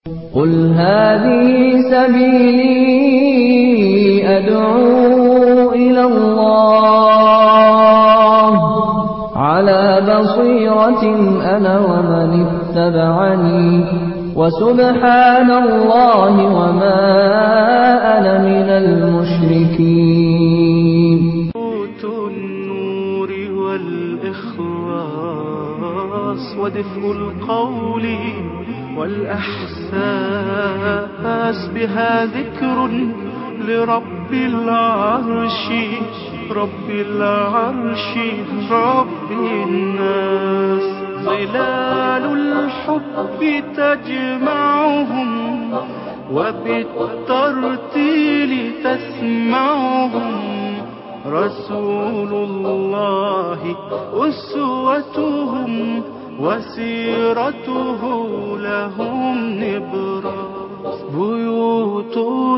قل هذه سبيلي أدعو إلى الله على بصيرة أنا ومن اتبعني وسبحان الله وما أنا من المشركين صوت النور والإخلاص ودفء القول والأحساس بها ذكر لرب العرش رب العرش رب الناس ظلال الحب تجمعهم وبالترتيل تسمعهم رسول الله أسوتهم وسيرته لهم نبراس بيوت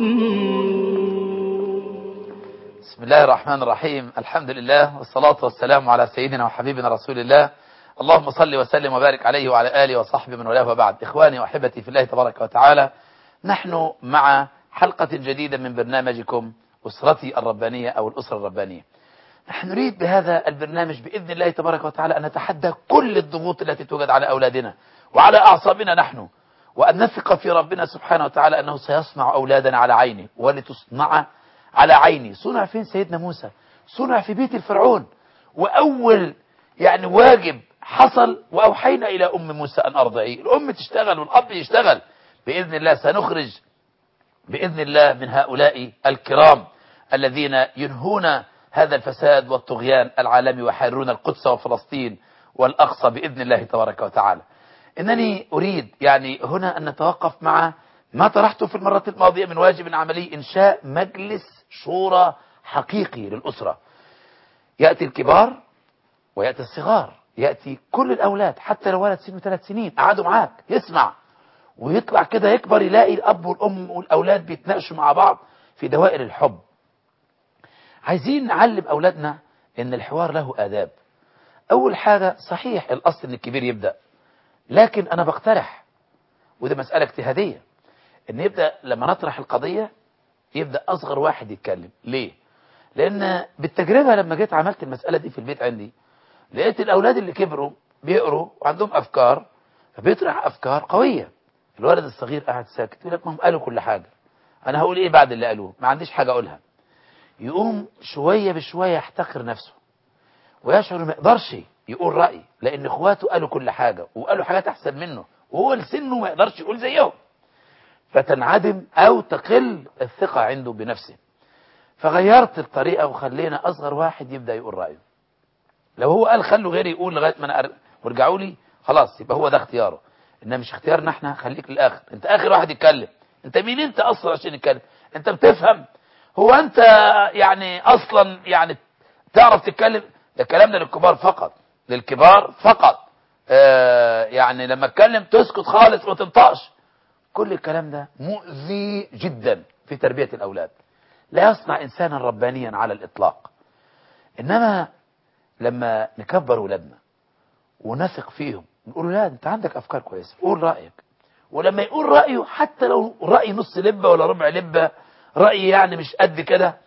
بسم الله الرحمن الرحيم الحمد لله والصلاة والسلام على سيدنا وحبيبنا رسول الله اللهم صل وسلم وبارك عليه وعلى آله وصحبه من والاه وبعد إخواني وأحبتي في الله تبارك وتعالى نحن مع حلقة جديدة من برنامجكم أسرتي الربانية أو الأسرة الربانية نحن نريد بهذا البرنامج بإذن الله تبارك وتعالى أن نتحدى كل الضغوط التي توجد على أولادنا وعلى أعصابنا نحن وأن نثق في ربنا سبحانه وتعالى أنه سيصنع أولادنا على عينه ولتصنع على عيني صنع فين سيدنا موسى صنع في بيت الفرعون وأول يعني واجب حصل وأوحينا إلى أم موسى أن أرضعيه الأم تشتغل والأب يشتغل بإذن الله سنخرج بإذن الله من هؤلاء الكرام الذين ينهون هذا الفساد والطغيان العالمي ويحررون القدس وفلسطين والأقصى بإذن الله تبارك وتعالى إنني أريد يعني هنا أن نتوقف مع ما طرحته في المرة الماضية من واجب عملي إنشاء مجلس شورى حقيقي للأسرة يأتي الكبار ويأتي الصغار يأتي كل الأولاد حتى لو ولد سنه ثلاث سنين قعدوا معاك يسمع ويطلع كده يكبر يلاقي الأب والأم والأولاد بيتناقشوا مع بعض في دوائر الحب عايزين نعلم أولادنا إن الحوار له آداب أول حاجة صحيح الأصل إن الكبير يبدأ لكن أنا بقترح وده مسألة اجتهادية إن يبدأ لما نطرح القضية يبدأ أصغر واحد يتكلم ليه؟ لأن بالتجربة لما جيت عملت المسألة دي في البيت عندي لقيت الأولاد اللي كبروا بيقروا وعندهم أفكار فبيطرح أفكار قوية الولد الصغير قاعد ساكت يقول لك ما هم قالوا كل حاجة أنا هقول إيه بعد اللي قالوه ما عنديش حاجة أقولها يقوم شوية بشوية يحتقر نفسه ويشعر ما يقدرش يقول رأي لأن إخواته قالوا كل حاجة وقالوا حاجات أحسن منه وهو لسنه ما يقدرش يقول زيهم فتنعدم أو تقل الثقة عنده بنفسه فغيرت الطريقة وخلينا أصغر واحد يبدأ يقول رأيه لو هو قال خلوا غيري يقول لغاية ما أنا أر... وارجعوا لي خلاص يبقى هو ده اختياره إنما مش اختيارنا احنا خليك للآخر أنت آخر واحد يتكلم أنت مين أنت أصلا عشان يتكلم أنت بتفهم هو أنت يعني أصلا يعني تعرف تتكلم ده الكلام ده للكبار فقط للكبار فقط آه يعني لما اتكلم تسكت خالص وما تنطقش كل الكلام ده مؤذي جدا في تربية الأولاد لا يصنع إنسانا ربانيا على الإطلاق إنما لما نكبر ولادنا ونثق فيهم نقول لا أنت عندك أفكار كويسة قول رأيك ولما يقول رأيه حتى لو رأي نص لبة ولا ربع لبة رأي يعني مش قد كده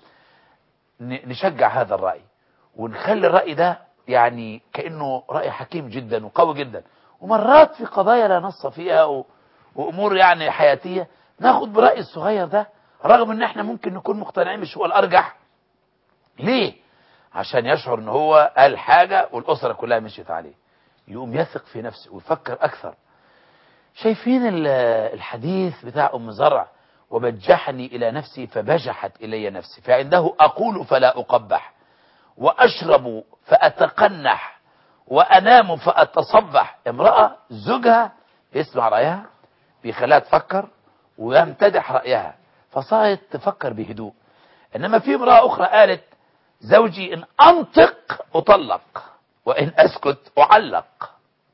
نشجع هذا الرأي ونخلي الرأي ده يعني كأنه رأي حكيم جدا وقوي جدا ومرات في قضايا لا نص فيها و... وأمور يعني حياتية ناخد برأي الصغير ده رغم ان احنا ممكن نكون مقتنعين مش هو الأرجح ليه عشان يشعر ان هو قال حاجة والأسرة كلها مشيت عليه يقوم يثق في نفسه ويفكر أكثر شايفين الحديث بتاع أم زرع وبجحني إلى نفسي فبجحت إلي نفسي فعنده أقول فلا أقبح وأشرب فأتقنح وأنام فأتصبح امرأة زوجها يسمع رأيها بيخليها تفكر ويمتدح رأيها فصارت تفكر بهدوء إنما في امرأة أخرى قالت زوجي إن أنطق أطلق وإن أسكت أعلق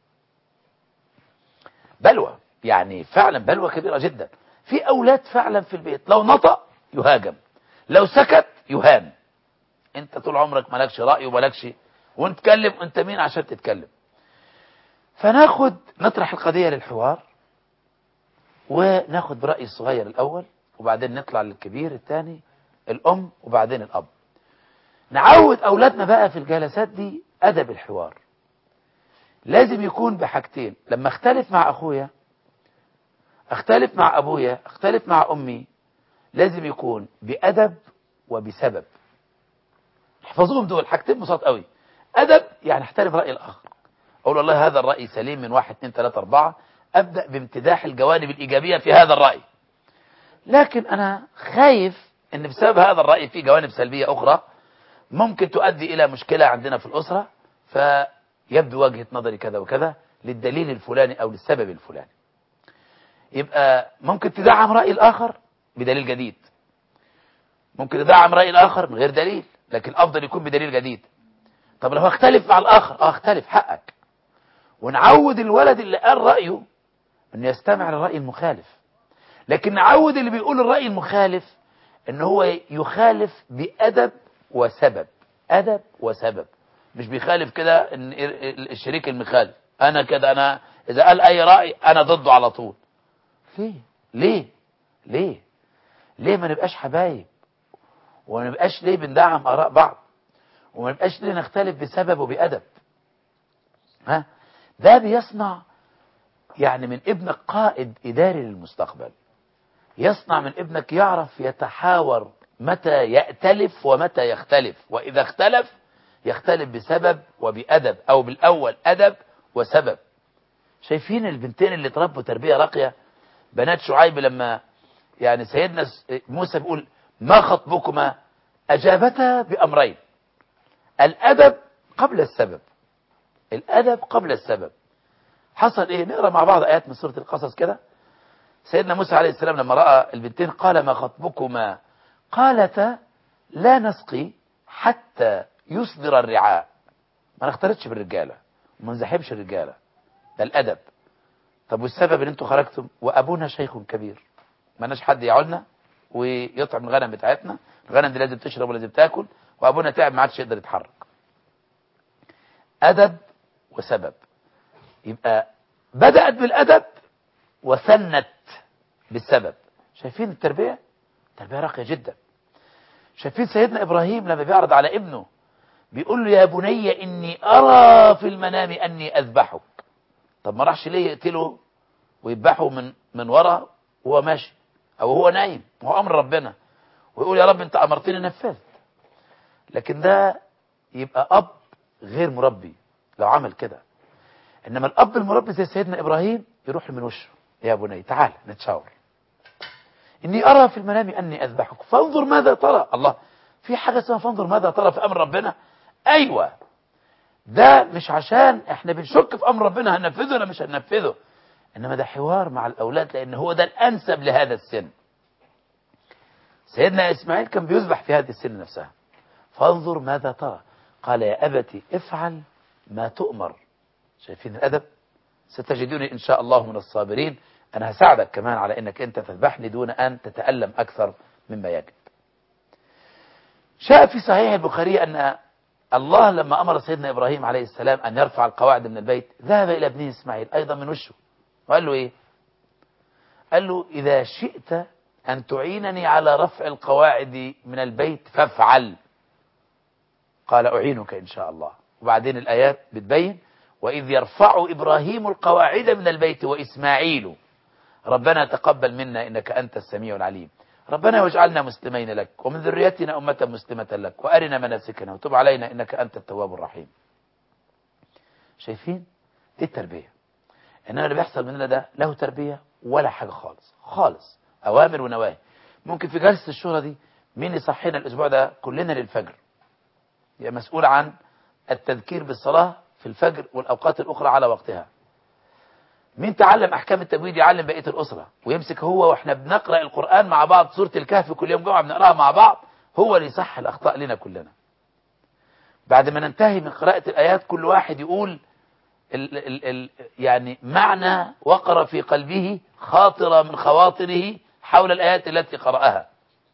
بلوى يعني فعلا بلوى كبيرة جدا في أولاد فعلا في البيت لو نطق يهاجم لو سكت يهان انت طول عمرك مالكش رأي ومالكش ونتكلم انت مين عشان تتكلم فناخد نطرح القضية للحوار وناخد برأي الصغير الأول وبعدين نطلع للكبير الثاني الأم وبعدين الأب نعود أولادنا بقى في الجلسات دي أدب الحوار لازم يكون بحاجتين لما اختلف مع أخويا اختلف مع أبويا اختلف مع أمي لازم يكون بأدب وبسبب احفظوهم دول حاجتين بساط قوي أدب يعني احترم رأي الآخر أقول والله هذا الرأي سليم من واحد اتنين تلاتة أربعة أبدأ بامتداح الجوانب الإيجابية في هذا الرأي لكن أنا خايف أن بسبب هذا الرأي في جوانب سلبية أخرى ممكن تؤدي إلى مشكلة عندنا في الأسرة فيبدو وجهة نظري كذا وكذا للدليل الفلاني أو للسبب الفلاني يبقى ممكن تدعم رأي الآخر بدليل جديد ممكن تدعم رأي الآخر من غير دليل لكن الأفضل يكون بدليل جديد طب لو اختلف مع الآخر اه اختلف حقك ونعود الولد اللي قال رأيه انه يستمع للرأي المخالف لكن نعود اللي بيقول الرأي المخالف ان هو يخالف بأدب وسبب أدب وسبب مش بيخالف كده ان الشريك المخالف انا كده انا اذا قال اي رأي انا ضده على طول ليه ليه ليه ليه ما نبقاش حبايب وما نبقاش ليه بندعم اراء بعض وما نبقاش ليه نختلف بسبب وبأدب ها ده بيصنع يعني من ابنك قائد إداري للمستقبل يصنع من ابنك يعرف يتحاور متى يأتلف ومتى يختلف وإذا اختلف يختلف بسبب وبأدب أو بالأول أدب وسبب شايفين البنتين اللي تربوا تربية راقية بنات شعيب لما يعني سيدنا موسى بيقول ما خطبكما أجابتا بأمرين الأدب قبل السبب الأدب قبل السبب حصل إيه نقرأ مع بعض آيات من سورة القصص كده سيدنا موسى عليه السلام لما رأى البنتين قال ما خطبكما قالتا لا نسقي حتى يصدر الرعاء ما نختلطش بالرجالة وما نزحبش الرجالة ده الأدب طب والسبب ان انتوا خرجتم وأبونا شيخ كبير ما حد يعولنا ويطعم الغنم بتاعتنا الغنم دي لازم تشرب ولازم تاكل وابونا تعب ما عادش يقدر يتحرك ادب وسبب يبقى بدأت بالادب وثنت بالسبب شايفين التربية تربية راقية جدا شايفين سيدنا ابراهيم لما بيعرض على ابنه بيقول له يا بني اني ارى في المنام اني اذبحك طب ما راحش ليه يقتله ويذبحه من من ورا وهو ماشي او هو نايم هو امر ربنا ويقول يا رب انت امرتني نفذت لكن ده يبقى اب غير مربي لو عمل كده انما الاب المربي زي سيدنا ابراهيم يروح من وشه يا بني تعال نتشاور اني ارى في المنام اني اذبحك فانظر ماذا ترى الله في حاجه اسمها فانظر ماذا ترى في امر ربنا ايوه ده مش عشان احنا بنشك في امر ربنا هننفذه ولا مش هننفذه انما ده حوار مع الاولاد لان هو ده الانسب لهذا السن سيدنا اسماعيل كان بيذبح في هذه السن نفسها فانظر ماذا ترى قال يا ابتي افعل ما تؤمر شايفين الادب ستجدوني ان شاء الله من الصابرين انا هساعدك كمان على انك انت تذبحني دون ان تتالم اكثر مما يجب شاء في صحيح البخاري ان الله لما امر سيدنا ابراهيم عليه السلام ان يرفع القواعد من البيت ذهب الى ابنه اسماعيل ايضا من وشه وقال له ايه قال له اذا شئت ان تعينني على رفع القواعد من البيت فافعل قال اعينك ان شاء الله وبعدين الايات بتبين واذ يرفع ابراهيم القواعد من البيت واسماعيل ربنا تقبل منا انك انت السميع العليم ربنا واجعلنا مسلمين لك ومن ذريتنا أمة مسلمة لك وأرنا مناسكنا وتب علينا إنك أنت التواب الرحيم شايفين دي التربية إنما اللي بيحصل مننا ده له تربية ولا حاجة خالص خالص أوامر ونواهي ممكن في جلسة الشورى دي مين يصحينا الأسبوع ده كلنا للفجر يبقى مسؤول عن التذكير بالصلاة في الفجر والأوقات الأخرى على وقتها مين تعلم احكام التجويد يعلم بقيه الاسره ويمسك هو واحنا بنقرا القران مع بعض سوره الكهف كل يوم جمعه بنقراها مع بعض هو اللي يصح الاخطاء لنا كلنا بعد ما ننتهي من قراءه الايات كل واحد يقول ال ال ال يعني معنى وقر في قلبه خاطره من خواطره حول الايات التي قراها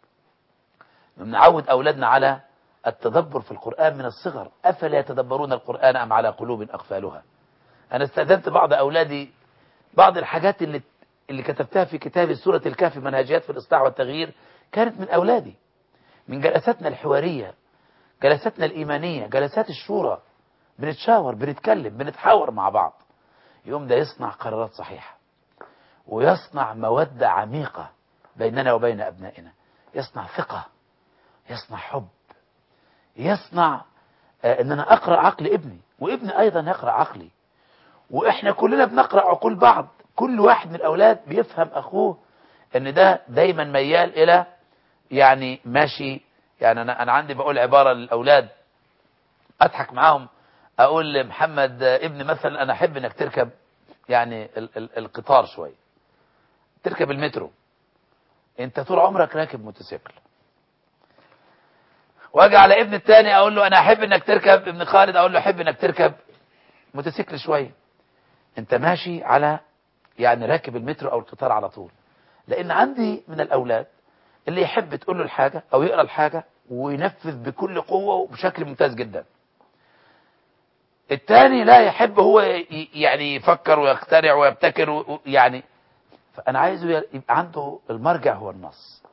نعود اولادنا على التدبر في القران من الصغر افلا يتدبرون القران ام على قلوب اقفالها انا استاذنت بعض اولادي بعض الحاجات اللي اللي كتبتها في كتابي سورة الكهف منهجيات في الإصلاح والتغيير كانت من أولادي من جلساتنا الحوارية جلساتنا الإيمانية جلسات الشورى بنتشاور بنتكلم بنتحاور مع بعض يوم ده يصنع قرارات صحيحة ويصنع مودة عميقة بيننا وبين أبنائنا يصنع ثقة يصنع حب يصنع آه ان انا اقرا عقل ابني وابني ايضا يقرا عقلي واحنا كلنا بنقرا عقول بعض كل واحد من الاولاد بيفهم اخوه ان ده دايما ميال الى يعني ماشي يعني انا انا عندي بقول عباره للاولاد اضحك معاهم اقول لمحمد آه، ابني مثلا انا احب انك تركب يعني ال ال القطار شويه تركب المترو انت طول عمرك راكب موتوسيكل واجي على ابن التاني اقول له انا احب انك تركب ابن خالد اقول له احب انك تركب موتوسيكل شويه انت ماشي على يعني راكب المترو او القطار على طول لان عندي من الاولاد اللي يحب تقول له الحاجه او يقرا الحاجه وينفذ بكل قوه وبشكل ممتاز جدا التاني لا يحب هو ي- يعني يفكر ويخترع ويبتكر و- و- يعني فانا عايزه يبقى عنده المرجع هو النص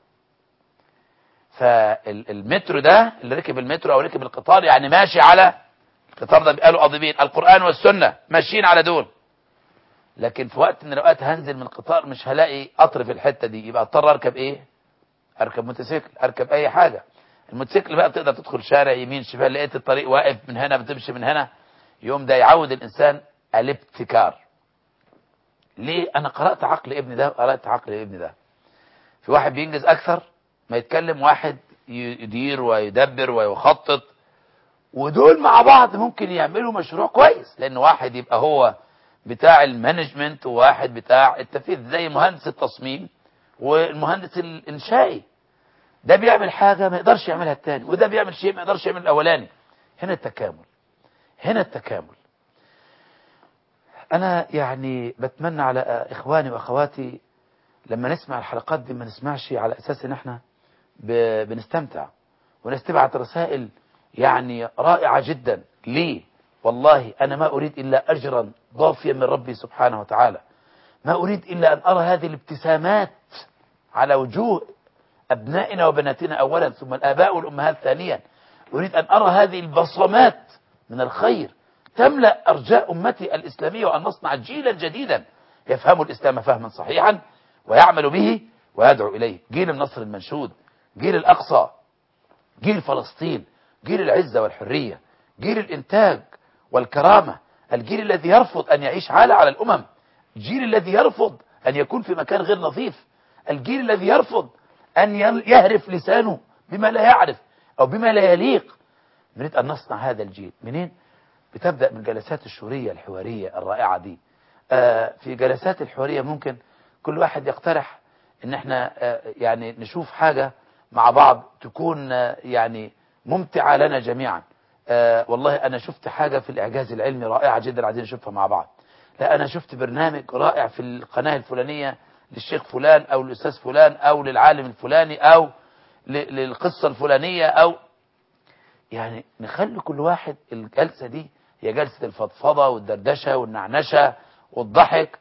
فالمترو ده اللي ركب المترو او ركب القطار يعني ماشي على القطار ده بيبقى له قضيبين القران والسنه ماشيين على دول لكن في وقت من الاوقات هنزل من القطار مش هلاقي قطر في الحته دي يبقى اضطر اركب ايه اركب موتوسيكل اركب اي حاجه الموتوسيكل بقى بتقدر تدخل شارع يمين شمال لقيت الطريق واقف من هنا بتمشي من هنا يوم ده يعود الانسان الابتكار ليه انا قرات عقل ابني ده وقرات عقل ابني ده في واحد بينجز اكثر ما يتكلم واحد يدير ويدبر ويخطط ودول مع بعض ممكن يعملوا مشروع كويس لان واحد يبقى هو بتاع المانجمنت وواحد بتاع التنفيذ زي مهندس التصميم والمهندس الانشائي ده بيعمل حاجه ما يقدرش يعملها التاني وده بيعمل شيء ما يقدرش يعمل الاولاني هنا التكامل هنا التكامل انا يعني بتمنى على اخواني واخواتي لما نسمع الحلقات دي ما نسمعش على اساس ان احنا ب- بنستمتع ونستبعت رسائل يعني رائعة جدا ليه والله أنا ما أريد إلا أجرا ضافيا من ربي سبحانه وتعالى ما أريد إلا أن أرى هذه الابتسامات على وجوه أبنائنا وبناتنا أولا ثم الآباء والأمهات ثانيا أريد أن أرى هذه البصمات من الخير تملأ أرجاء أمتي الإسلامية وأن نصنع جيلا جديدا يفهم الإسلام فهما صحيحا ويعمل به ويدعو إليه جيل النصر المنشود جيل الأقصى جيل فلسطين جيل العزة والحرية جيل الإنتاج والكرامة الجيل الذي يرفض أن يعيش عالة على الأمم الجيل الذي يرفض أن يكون في مكان غير نظيف الجيل الذي يرفض أن يهرف لسانه بما لا يعرف أو بما لا يليق نريد أن نصنع هذا الجيل منين؟ بتبدأ من جلسات الشورية الحوارية الرائعة دي آه في جلسات الحوارية ممكن كل واحد يقترح ان احنا آه يعني نشوف حاجة مع بعض تكون آه يعني ممتعة لنا جميعا آه والله انا شفت حاجة في الاعجاز العلمي رائعة جدا عايزين نشوفها مع بعض لا انا شفت برنامج رائع في القناة الفلانية للشيخ فلان او الاستاذ فلان او للعالم الفلاني او ل- للقصة الفلانية او يعني نخلي كل واحد الجلسة دي هي جلسة الفضفضة والدردشة والنعنشة والضحك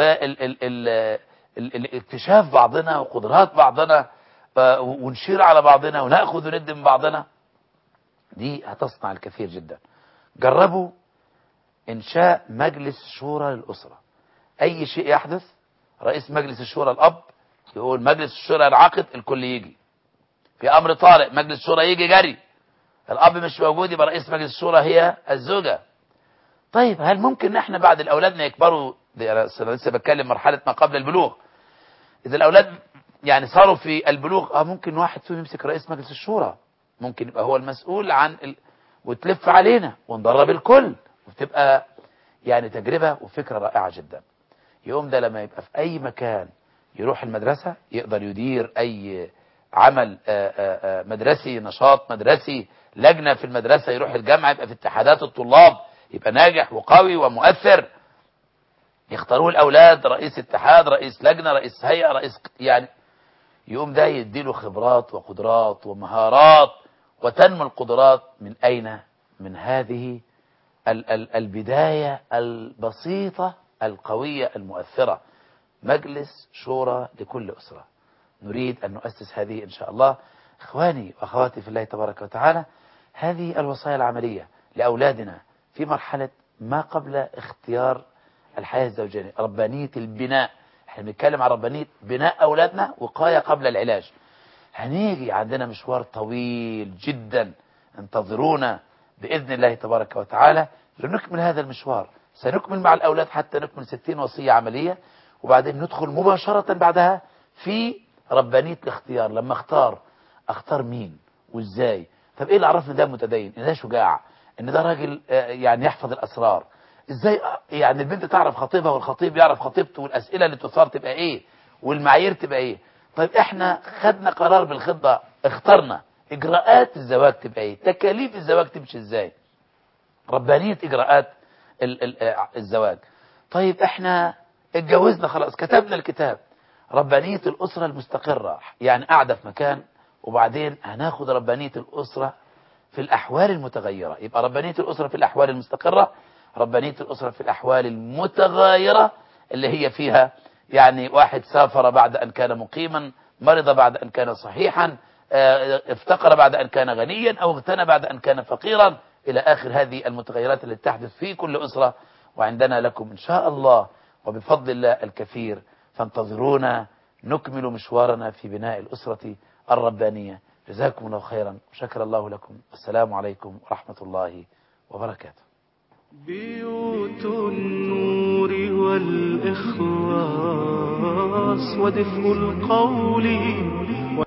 والاكتشاف بعضنا وقدرات بعضنا آه، ونشير على بعضنا ونأخذ وند من بعضنا دي هتصنع الكثير جدا جربوا إنشاء مجلس شورى للأسرة أي شيء يحدث رئيس مجلس الشورى الأب يقول مجلس الشورى ينعقد الكل يجي في أمر طارئ مجلس الشورى يجي جري الأب مش موجود يبقى رئيس مجلس الشورى هي الزوجة طيب هل ممكن ان احنا بعد الاولادنا يكبروا دي انا لسه بتكلم مرحله ما قبل البلوغ اذا الاولاد يعني صاروا في البلوغ اه ممكن واحد فيهم يمسك رئيس مجلس الشورى ممكن يبقى هو المسؤول عن ال... وتلف علينا وندرب الكل وتبقى يعني تجربه وفكره رائعه جدا يوم ده لما يبقى في اي مكان يروح المدرسه يقدر يدير اي عمل آه، آه، آه، مدرسي نشاط مدرسي لجنه في المدرسه يروح الجامعه يبقى في اتحادات الطلاب يبقى ناجح وقوي ومؤثر يختاروه الاولاد رئيس اتحاد رئيس لجنه رئيس هيئه رئيس يعني يقوم ده يديله خبرات وقدرات ومهارات وتنمو القدرات من اين من هذه ال ال البدايه البسيطه القويه المؤثره مجلس شورى لكل أسرة نريد أن نؤسس هذه إن شاء الله إخواني وأخواتي في الله تبارك وتعالى هذه الوصايا العملية لأولادنا في مرحلة ما قبل اختيار الحياة الزوجية ربانية البناء احنا بنتكلم عن ربانية بناء أولادنا وقاية قبل العلاج هنيجي عندنا مشوار طويل جدا انتظرونا بإذن الله تبارك وتعالى لنكمل هذا المشوار سنكمل مع الأولاد حتى نكمل 60 وصية عملية وبعدين ندخل مباشرة بعدها في ربانية الاختيار لما اختار اختار مين وازاي طب ايه اللي عرفنا ده متدين ان ده شجاع ان ده راجل آه، يعني يحفظ الاسرار ازاي آه، يعني البنت تعرف خطيبها والخطيب يعرف خطيبته والاسئله اللي تثار تبقى ايه والمعايير تبقى ايه طيب احنا خدنا قرار بالخطه اخترنا اجراءات الزواج تبقى ايه تكاليف الزواج تمشي ازاي ربانيه اجراءات ال- ال- آه، الزواج طيب احنا اتجوزنا خلاص كتبنا الكتاب ربانية الأسرة المستقرة يعني قاعدة في مكان وبعدين هناخد ربانية الأسرة في الأحوال المتغيرة يبقى ربانية الأسرة في الأحوال المستقرة ربانية الأسرة في الأحوال المتغيرة اللي هي فيها يعني واحد سافر بعد أن كان مقيما مرض بعد أن كان صحيحا آه، افتقر بعد أن كان غنيا أو اغتنى بعد أن كان فقيرا إلى آخر هذه المتغيرات التي تحدث في كل أسرة وعندنا لكم إن شاء الله وبفضل الله الكثير فانتظرونا نكمل مشوارنا في بناء الأسرة الربانية جزاكم الله خيرا وشكر الله لكم السلام عليكم ورحمة الله وبركاته بيوت النور والإخلاص ودفء القول